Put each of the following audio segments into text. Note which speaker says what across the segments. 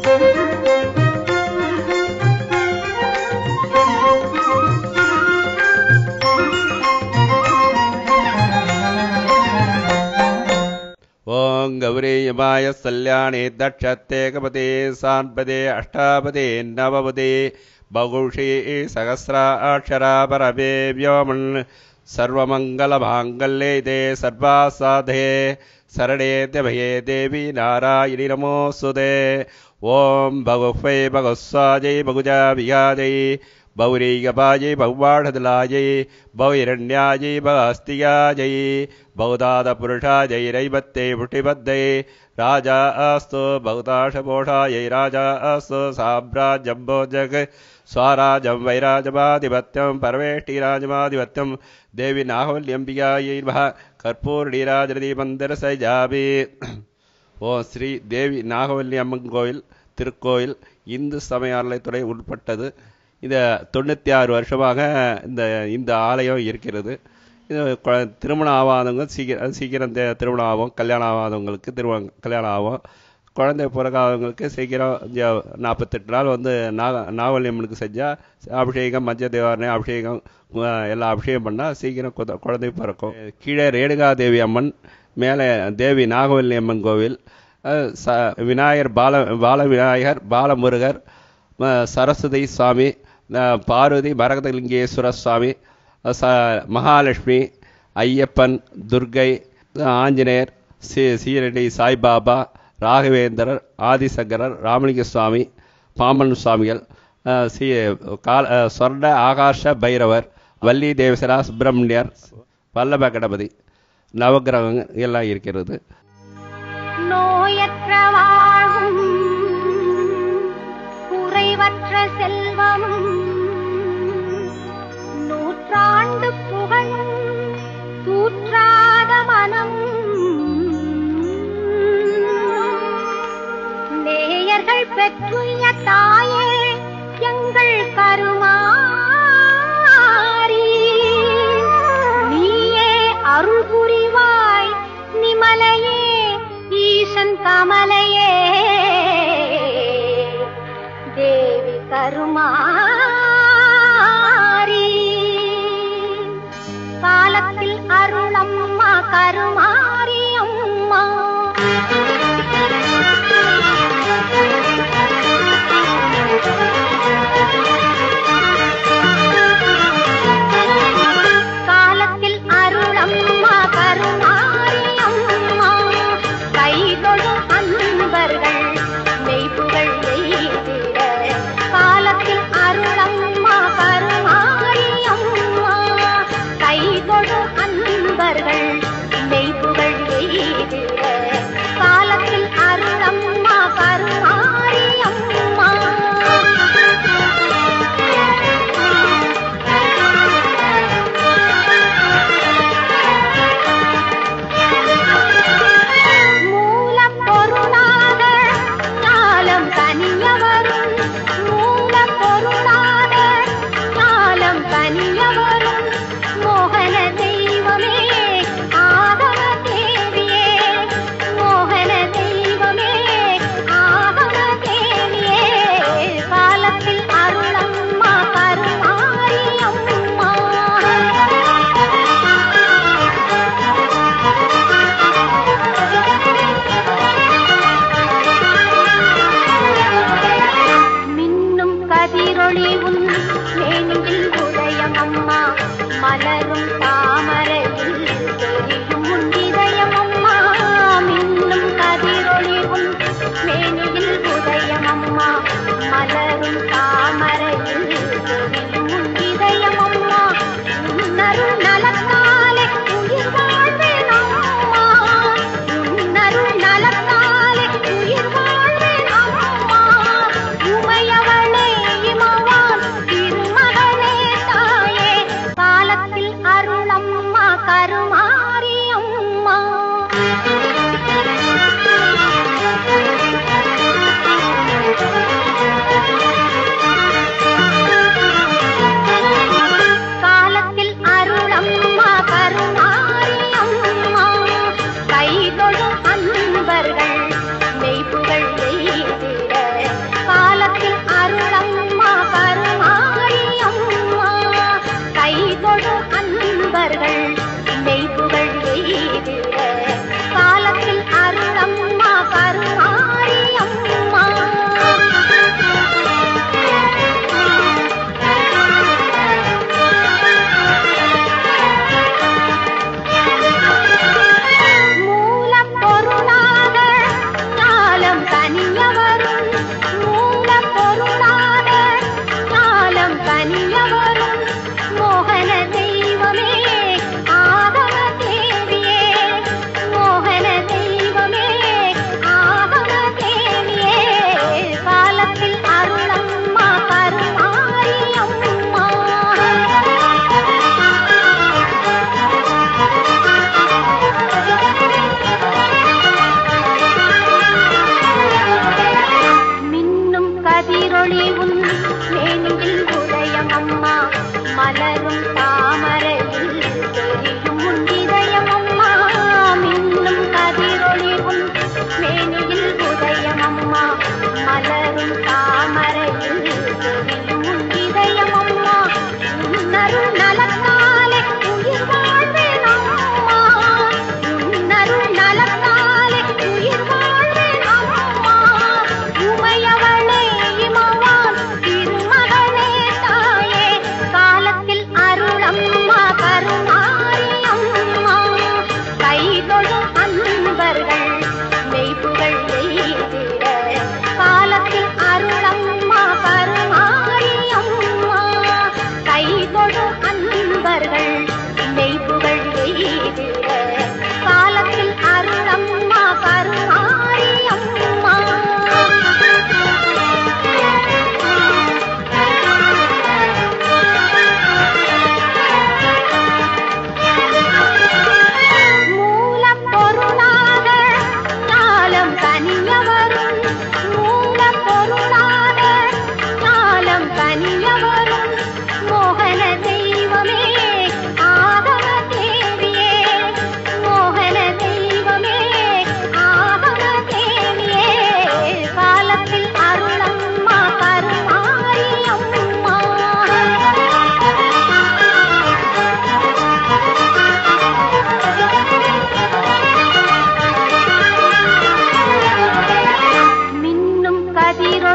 Speaker 1: ॐ गौरीयमाय सल्याणे दक्षते कपते सान्पदे अष्टापदे नवपदे बहुषे सहस्राक्षरा परमे व्योमन् सर्वमङ्गलमाङ्गल्ये ते सर्वासाधे शरणे भये देवी नारायणि नमोऽस्तु ते ॐ भगुफै भगस्वाजै बहुजा विहाजै பௌரீகபாயை பௌவாடதலாயை பௌரண்யாயை பகஸ்தியாயை பௌதாத புருஷாயை ரைபத்தை புட்டிபத்தை ராஜா அஸ்து பௌதாஷபோஷாயை ராஜா அஸ்து சாம்ராஜ்யம் போஜக் ஸ்வராஜம் வைராஜமாதிபத்தியம் பரமேஷ்டிராஜமாதிபத்தியம் தேவி நாகவல்யம்பிகாயை மகா கற்பூர்ணீராஜரதி மந்திர சைஜாபி ஓ ஸ்ரீ தேவி நாகவல்லி அம்மன் கோயில் திருக்கோயில் இந்து சமய அறநிலைத்துறை உட்பட்டது இந்த தொண்ணூற்றி ஆறு வருஷமாக இந்த இந்த ஆலயம் இருக்கிறது இது கொ- திருமணம் ஆகாதவங்க சீக்கிரம் சீக்கிரம் தே- திருமணம் ஆகும் கல்யாணம் ஆகாதவங்களுக்கு திருமணம் கல்யாணம் ஆகும் குழந்தை பிறகாதவங்களுக்கு சீக்கிரம் ஜ- நாற்பத்தெட்டு நாள் வந்து நாக நாவலி அம்மனுக்கு செஞ்சால் அபிஷேகம் மஞ்சள் தேவாரணை அபிஷேகம் அஹ், எல்லாம் அபிஷேகம் பண்ணால் சீக்கிரம் குத- குழந்தை பிறக்கும் கீழே ரேணுகாதேவி அம்மன் மேலே தேவி நாகவல்லி அம்மன் கோவில் அஹ், ச விநாயகர் பால பால விநாயகர் பாலமுருகர் ம- சரஸ்வதி சுவாமி அஹ், பார்வதி பரதலிங்கேஸ்வர சுவாமி அஹ், ச மகாலட்சுமி ஐயப்பன் துர்கை அஹ், ஆஞ்சநேயர் சி சீரடி சாய்பாபா ராகவேந்திரர் ஆதிசங்கரர் ராமலிங்க சுவாமி பாம்பன் சுவாமிகள் அஹ், சி கால அஹ், சொர்ண ஆகாஷ பைரவர் வள்ளி தேவசரா சுப்பிரமணியர் வல்லப கணபதி நவக்கிரகங்கள் எல்லாம் இருக்கிறது
Speaker 2: நோயற்ற வாழ்வும் குறைவற்ற செல்வமும் நூற்றாண்டு புகழும் தூற்றாத மனம் நேயர்கள் பெற்றுய தாயே எங்கள் கருமாரி நீயே அருள் புரிவாய் நிமலையே ஈசன் கமலையே தேவி கருமாரி காலத்தில் அருளம்மா கருமாரி அம்மா காலத்தில் அருளம்மா கருமாரி அம்மா கைதொழும் அன்பர்கள் மெய்ப்புகள் எய்திட காலத்தில்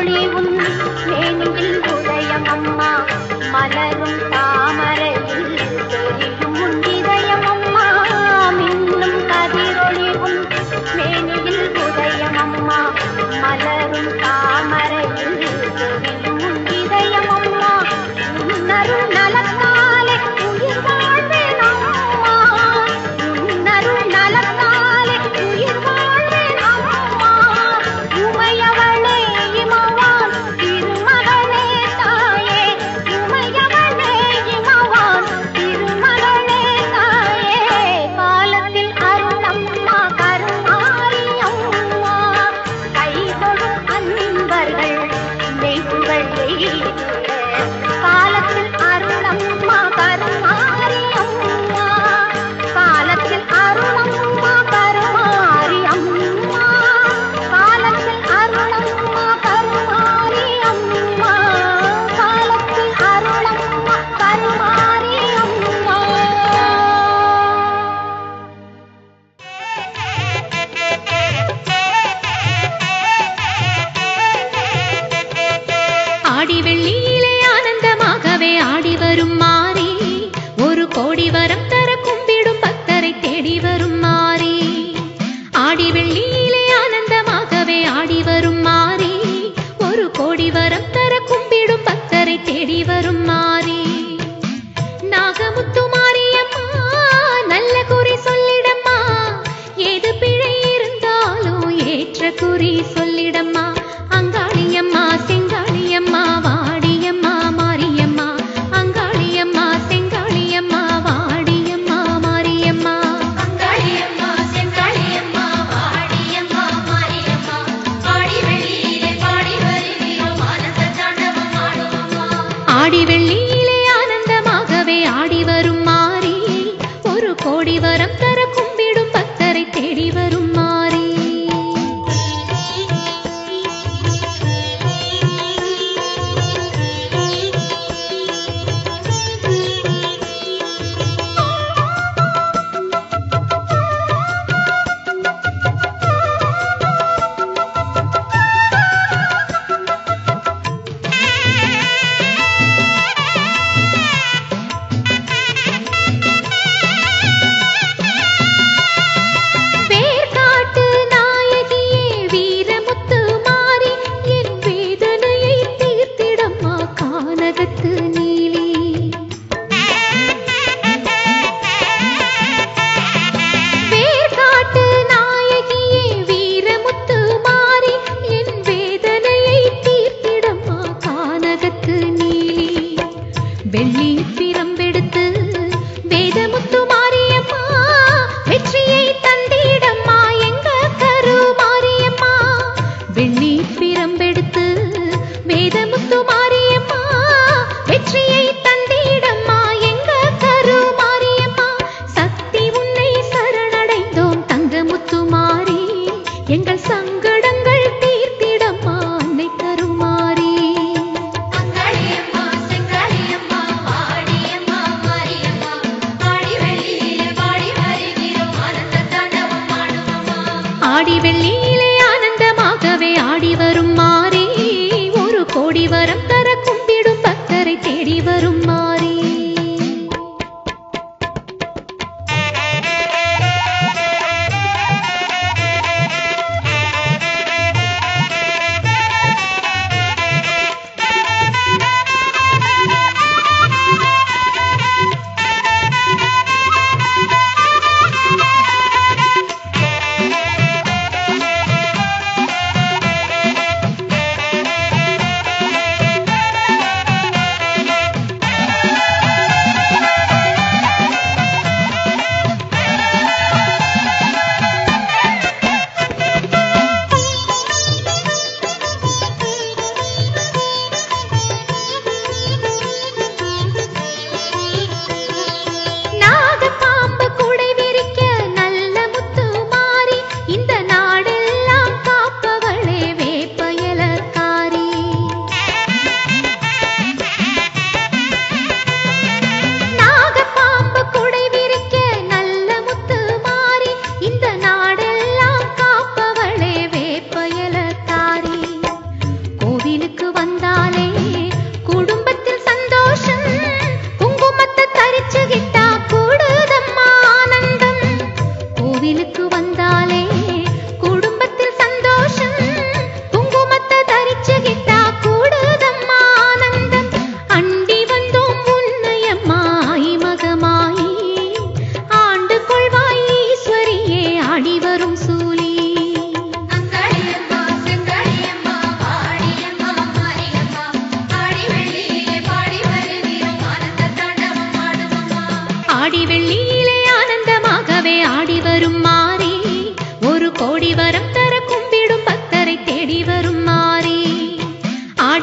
Speaker 2: கதிரொளி உன் மேனியில் உதயம் அம்மா மலரும் தாமரையில் தெரியும் உன் இதயம் அம்மா மின்னும் கதிரொளி உன் மேனியில் உதயம் அம்மா மலரும் தாமரையில் தெரியும் உன் இதயம் அம்மா உன்னருள் நலத்தாலே உயிர் வாழ்வேன் அம்மா உன்னருள் நலத்தாலே உயிர் வாழ்வேன் அம்மா உமையவளே இமவான் திருமகளே தாயே உமையவளே இமவான் திருமகளே தாயே காலத்தில் அருளம்மா கருமாரி அம்மா கைதொடும் அன்பர்கள் மெய்ப்புகள் காலத்தில் அருளம்மா கருமாரி அம்மா காலத்தில் அருளம்மா கருமாரி அம்மா காலத்தில் அருளம்மா கருமாரி அம்மா காலத்தில் அருளம்மா கருமாரி அம்மா
Speaker 3: ஆடி வெள்ளியிலே ஆனந்தமாகவே ஆடி வரும் மாறி ஒரு கோடி வரம் தர கும்பிடும் பக்தரை தேடி வரும் மாறி ஆடி வெள்ளியிலே ஆனந்தமாகவே ஆடி வரும் மாறி ஒரு கோடி வரம் தர கும்பிடும் பக்தரை தேடி வரும் மாறி நாகமுத்து மாரியம்மா நல்ல குறி சொல்லிடம்மா ஏது பிழை இருந்தாலும் ஏற்ற குறி சொல்லிடம்மா அங்காளியம்மா செங்காளியம்மா வாடியம்மா மாரியம்மா அங்காளியம்மா செங்காளியம்மா வாடியம்மா மாரியம்மா
Speaker 4: அங்காளியம்மா செங்காளியம்மா வாடியம்மா மாரியம்மா பாடி வெளியிலே பாடி வருகிறோம் ஆனந்த தாண்டவம் ஆடுவோம்மா
Speaker 3: ஆடி வெள்ளியிலே ஆனந்தமாகவே ஆடி வரும் மாறி ஒரு கோடி வரம் தர கும்பிடும் பக்தரை தேடி வரும் மாறி வேர்காட்டு நாயகியே வீரமுத்து மாறி என் வேதனையை தீர்த்திடம்மா கானகத்து நீலி வேர்காட்டு நாயகியே வீரமுத்து மாறி என் வேதனையை தீர்த்திடம்மா கானகத்து நீலி வெள்ளி பிரம்பெடுத்து வேதமுத்து மாரியம்மா வெற்றியை தந்திடம்மா எங்க கரு மாரியம்மா வெள்ளி பிரம்பெடுத்து வேதமுத்து மாரியம்மா வெற்றியை தந்திடம்மா எங்க கரு மாரியம்மா சக்தி உன்னை சரணடைந்தோம் தங்கமுத்து மாறி எங்கள் சங்கடங்கள் தீர்த்திடம்மா அன்னை கருமாறி
Speaker 4: அங்காளியம்மா செங்காளியம்மா வாடியம்மா மாரியம்மா பாடி வெளியிலே பாடி வருகிறோம் ஆனந்த தாண்டவம் ஆடுவோம்மா
Speaker 3: ஆடி வெள்ளியிலே ஆனந்தமாகவே ஆடி வரும் மாறி ஒரு கோடி வரம் தர கும்பிடும் பக்தரை தேடி வரும் மாறி
Speaker 4: அங்காளியம்மா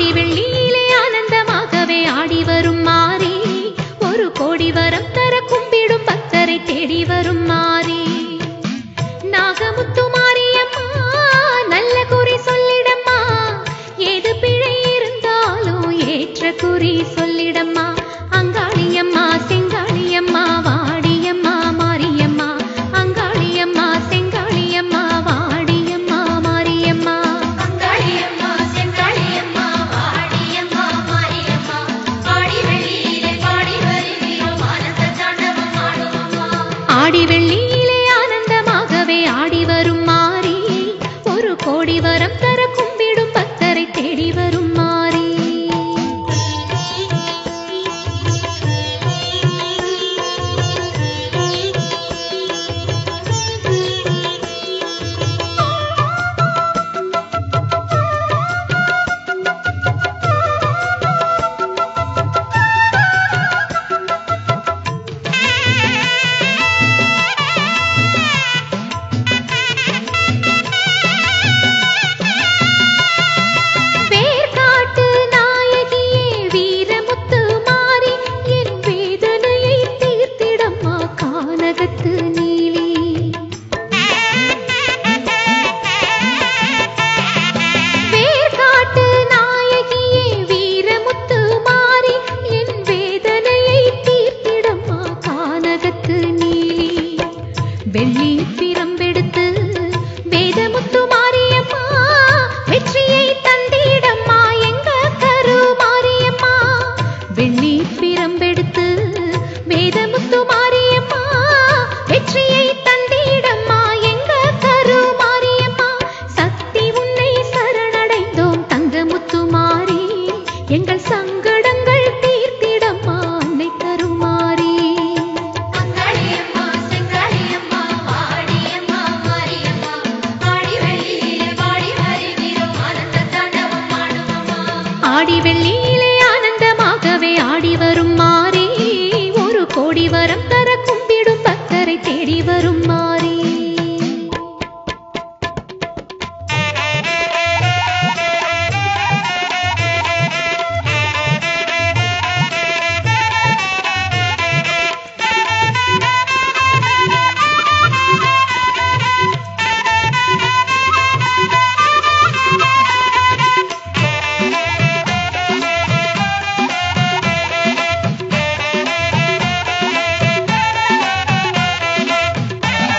Speaker 3: ஆடி வெள்ளியிலே ஆனந்தமாகவே ஆடி வரும் மாறி ஒரு கோடி வரம் தர கும்பிடும் பக்தரை தேடி வரும் மாறி நாகமுத்து மாரியம்மா நல்ல குறி சொல்லிடம்மா ஏது பிழை இருந்தாலும் ஏற்ற குறி சொல்லிடம்மா அங்காளியம்மா செங்காளியம்மா வாடியம்மா மாரியம்மா அங்காளியம்மா செங்காளியம்மா வாடியம்மா மாரியம்மா
Speaker 4: அங்காளியம்மா செங்காளியம்மா வாடியம்மா மாரியம்மா ஆடி வெள்ளியிலே பாடி வருகிறோம் ஆனந்த தாண்டவம் ஆடுவோம்மா
Speaker 3: ஆடி வெள்ளியிலே ஆனந்தமாகவே ஆடி வரும் மாறி ஒரு கோடி வரம் தர கும்பிடும் பக்தரை தேடி வரும் மாறி வேர்காட்டு நாயகியே வீரமுத்து மாறி என் வேதனையை தீர்த்திடம்மா கானகத்து நீலி வேர்காட்டு நாயகியே வீரமுத்து மாறி என் வேதனையை தீர்த்திடம்மா கானகத்து நீலி வெள்ளி பிரம்பெடுத்து வேதமுத்து மாரியம்மா வெற்றியை தந்திடம்மா எங்க கரு மாரியம்மா வெள்ளி பிரம்பெடுத்து வேதமுத்து மாரியம்மா வெற்றியை தந்திடம்மா எங்க கரு மாரியம்மா சக்தி உன்னை சரணடைந்தோம் தங்கமுத்து மாறி எங்கள் சங்கடங்கள் தீர்த்திடம்மா அன்னை கருமாறி
Speaker 4: அங்காளியம்மா செங்காளியம்மா வாடியம்மா மாரியம்மா ஆடி வெள்ளியிலே பாடி வருகிறோம் ஆனந்த தாண்டவம் ஆடுவோம்மா
Speaker 3: ஆடி வெள்ளியிலே ஆனந்தமாகவே ஆடி வரும் மாறி ஒரு கோடி வரம் தர கும்பிடும் பக்தரை தேடி வரும் மாறி
Speaker 4: அங்காளியம்மா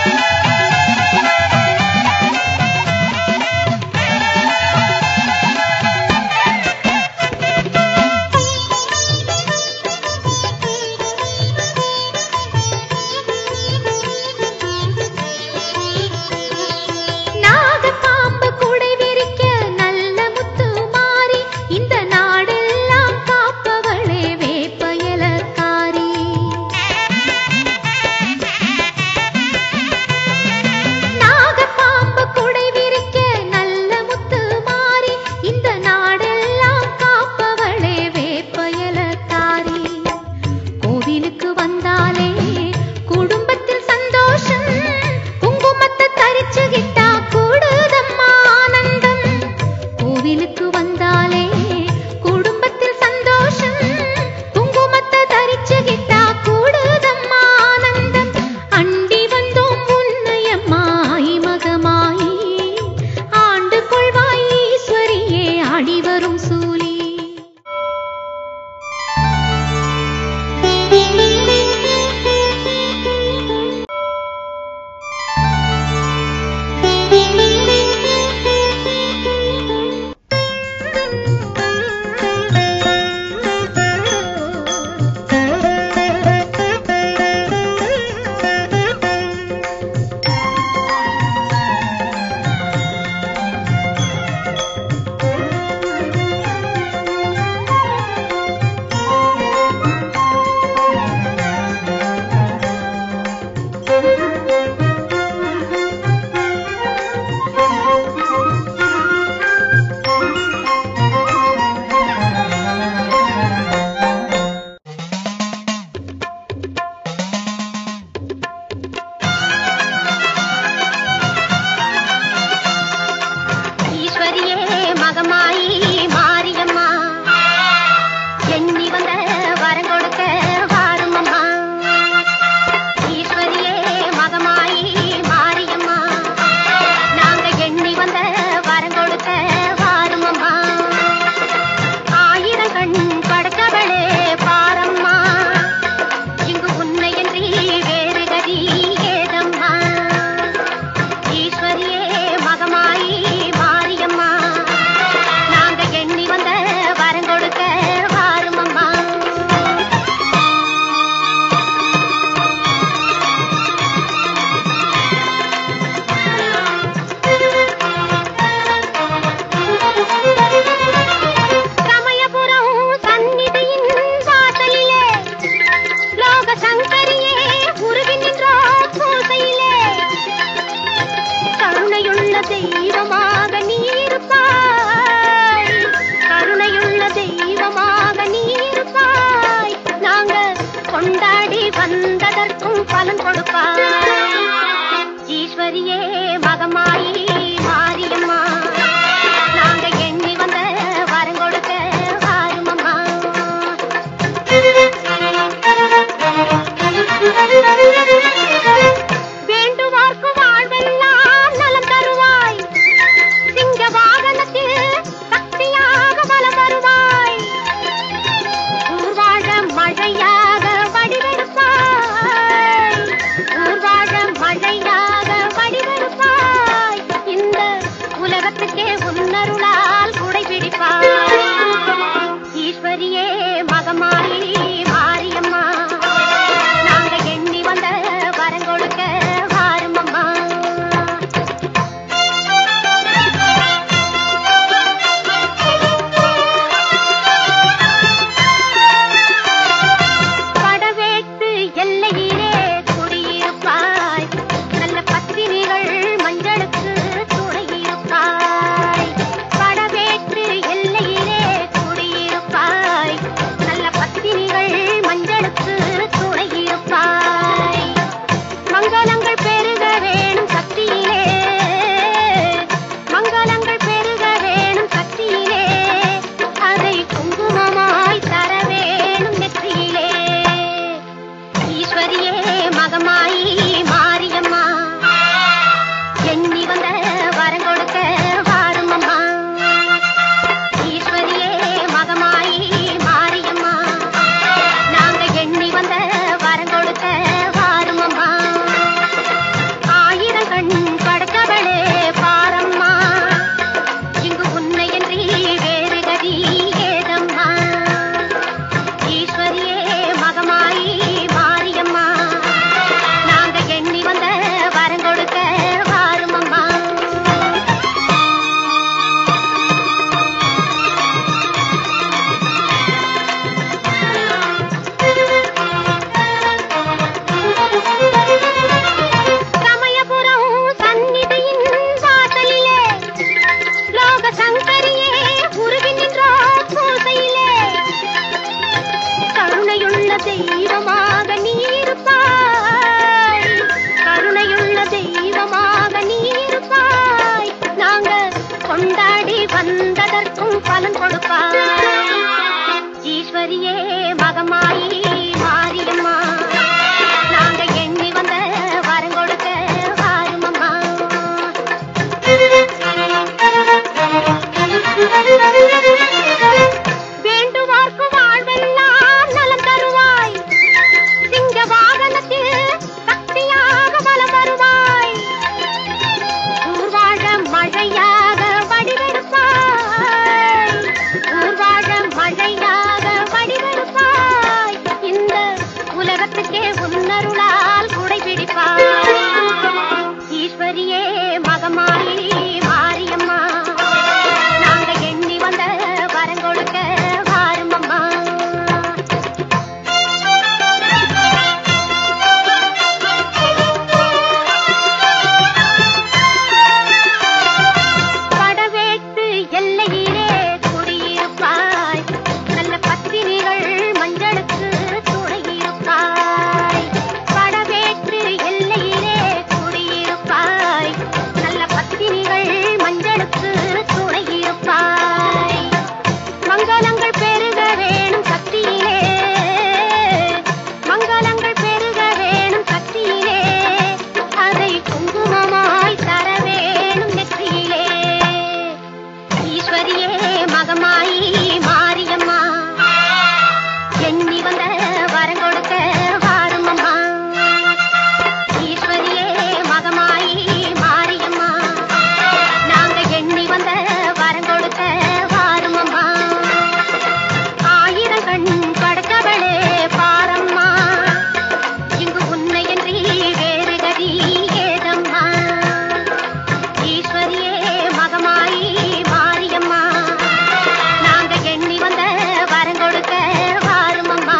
Speaker 2: மங்களங்கள் பெருக வேணும் சக்தியிலே மங்களங்கள் பெருக வேணும் சக்தியிலே அதை குங்குமமாய் தர வேணும் நெற்றியிலே ஈஸ்வரியே மகமாயி மாரியம்மா எண்ணி வந்த வரம் கொடுக்க வாரும் அம்மா ஈஸ்வரியே மகமாயி மாரியம்மா நாங்க எண்ணி வந்த வரம் கொடுக்க வாரும் அம்மா ஆயிரம் கண் படைத்தவளே பாரம்மா இங்கு உன்னையன்றி வேறு கதி ஏதம்மா ஈஸ்வரியே மகமாயி மாரியம்மா நாங்க எண்ணி வந்த வரம் கொடுக்க வாரும் அம்மா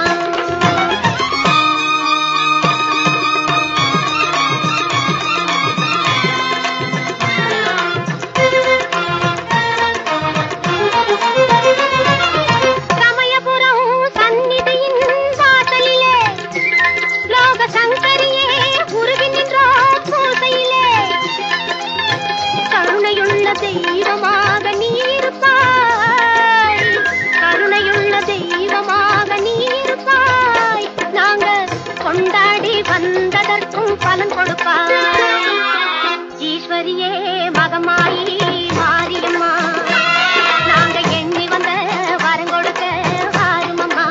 Speaker 2: சமயபுரம் சந்நிதியின் வாசலிலே லோக சங்கரியே உருகி நின்றோம் பூசையிலே கருணையுள்ள தெய்வமாக நீருப்பாய் கருணையுள்ள தெய்வமாக நீருப்பாய் நாங்க கொண்டாடி வந்ததற்கும் பலன் கொடுப்பாய் ஈஸ்வரியே மகமாயி மாரியம்மா நாங்க எண்ணி வந்த வரம் கொடுக்க வாருமம்மா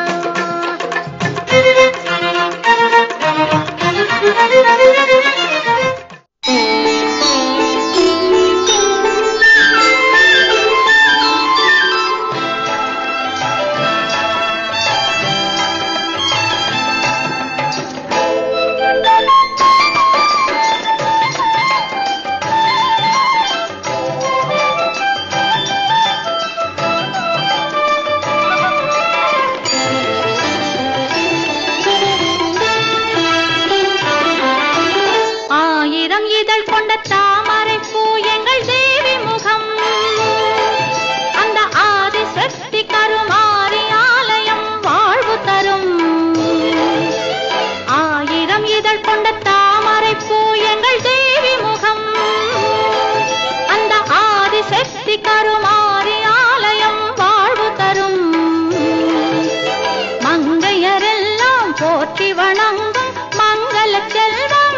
Speaker 3: ஆயிரம் இதழ் கொண்ட தாமரை பூ எங்கள் தேவி முகம் அந்த ஆதி சக்தி கருமாரி ஆலயம் வாழ்வு தரும் ஆயிரம் இதழ் கொண்ட தாமரை பூ எங்கள் தேவி முகம் அந்த ஆதி சக்தி கருமாரி ஆலயம் வாழ்வு தரும் மங்கையரெல்லாம் போற்றி வணங்கும் மங்கள செல்வம்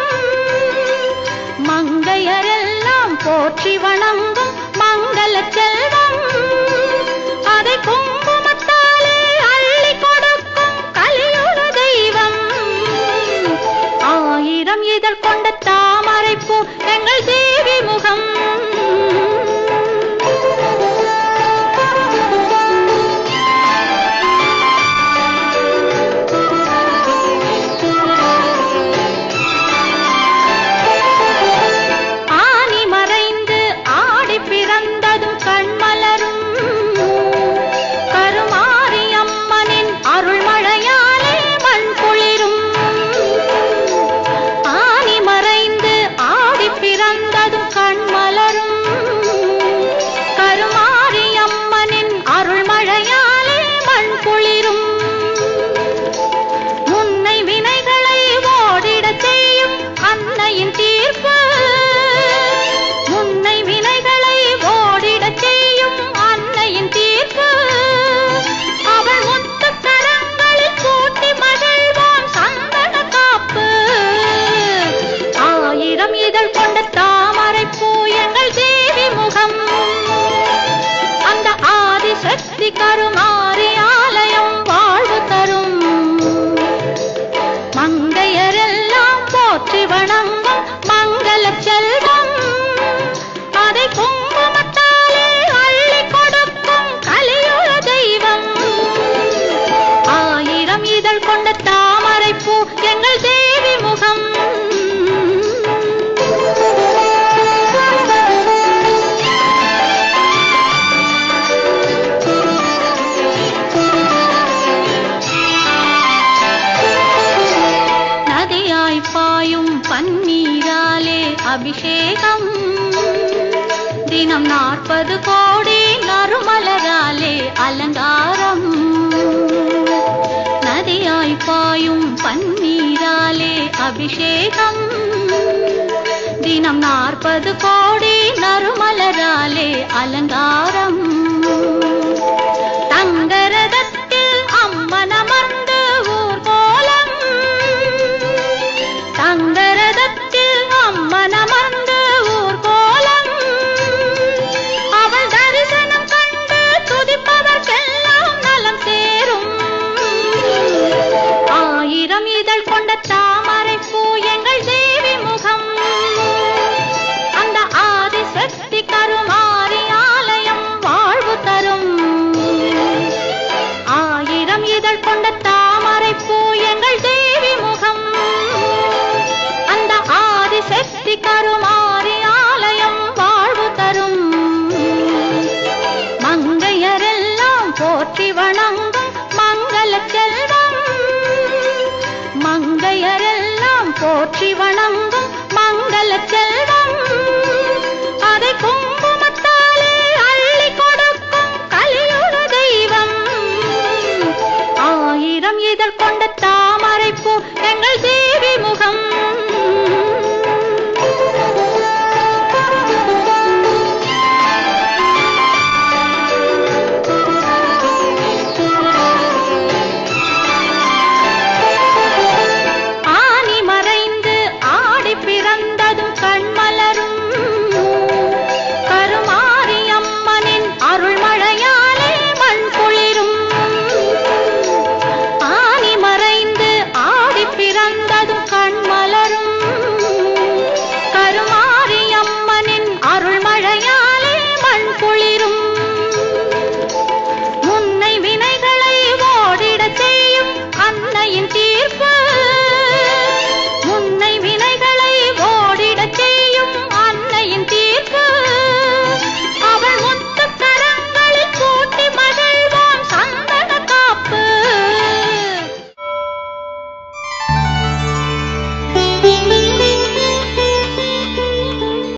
Speaker 3: மங்கையரெல்லாம் போற்றி வணங்கும் மங்கள செல்வம் அதை குங்குமத்தாலே அள்ளி கொடுக்கும் கலியுக தெய்வம் ஆயிரம் இதழ் கொண்ட தாமரை பூ எங்கள் தேவி முகம் ஆனி மறைந்து ஆடி பிறந்ததும் கண்மலரும் கருமாரி அம்மனின் அருள்மழையாலே மண் குளிரும் ஆனி மறைந்து ஆடி பிறந்ததும் கண்மலரும் கருமாரி அம்மனின் அருள்மழையாலே மண் குளிரும் முன்னை வினைகளை ஓடிடச் செய்யும் அன்னையின் தீர்ப்பு முன்னை வினைகளை ஓடிடச் செய்யும் அன்னையின் தீர்ப்பு அவள் முத்து கரங்களில் கூட்டி மகிழ்வோம் சந்தன காப்பு ஆயிரம் இதழ் கொண்ட தாமரை பூ எங்கள் தேவி முகம் அந்த ஆதி சக்தி கருமாரி ஆலயம் வாழ்வு தரும் மங்கையரெல்லாம் போற்றி வணங்கும் மங்கள செல்வம் அதை குங்குமத்தாலே அள்ளி கொடுக்கும் கலியுக தெய்வம் ஆயிரம் இதழ் கொண்ட தாமரை பூ எங்கள் தேவி முகம் நதியாய் பாயும் பன்னீராலே அபிஷேகம் தினம் நாற்பது கோடி நறுமலராலே அலங்காரம் நதியாய் பாயும் பன்னீராலே அபிஷேகம் தினம் நாற்பது கோடி நறுமலராலே அலங்காரம் தங்கரத
Speaker 2: வணங்கும் மங்கள செல்வம் அதை குங்குமத்தாலே அள்ளி கொடுக்கும் கலியுக தெய்வம் ஆயிரம் இதழ் கொண்ட தாமரைப்பூ எங்கள் தேவி